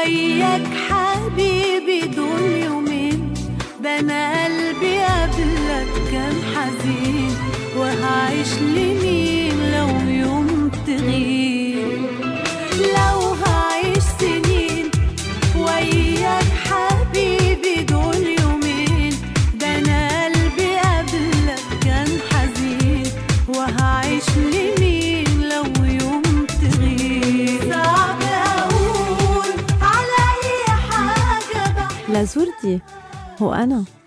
وياك حبيبي دول يومين ده انا قلبي قبلك كان حزين وهعيش لمين لو يوم تغيب لو هعيش سنين وياك حبيبي دول يومين ده انا قلبي قبلك كان حزين وهعيش لمين لو يوم تغيب صعب اقول على اي حاجه بحب لازوردي هو أنا